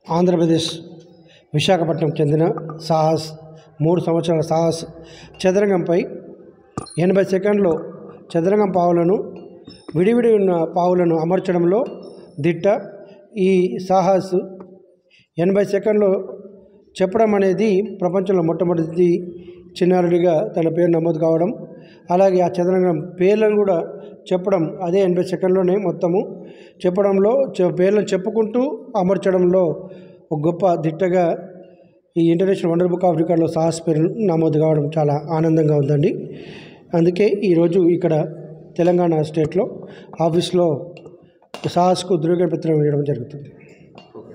ఆంధ్రప్రదేశ్ విశాఖపట్నం చెందిన సాహస్ మూడు సంవత్సరాల సాహస్ చదరంగంపై ఎనభై సెకండ్లో చదరంగం పావులను విడివిడి ఉన్న పావులను అమర్చడంలో దిట్ట ఈ సాహస్ ఎనభై సెకండ్లో చెప్పడం అనేది ప్రపంచంలో మొట్టమొదటి చిన్నారుడిగా తన పేరు నమోదు కావడం అలాగే ఆ చదరంగం పేర్లను కూడా చెప్పడం అదే ఎనభై సెకండ్లోనే మొత్తము చెప్పడంలో చె- పేర్లను చెప్పుకుంటూ అమర్చడంలో ఒక గొప్ప దిట్టగా ఈ ఇంటర్నేషనల్ వండర్ బుక్ ఆఫ్ రికార్డులో సాహస్ పేరు నమోదు కావడం చాలా ఆనందంగా ఉందండి అందుకే ఈరోజు ఇక్కడ తెలంగాణ స్టేట్లో ఆఫీస్లో సాహస్కు ధృవీకరణ పత్రం ఇవ్వడం జరుగుతుంది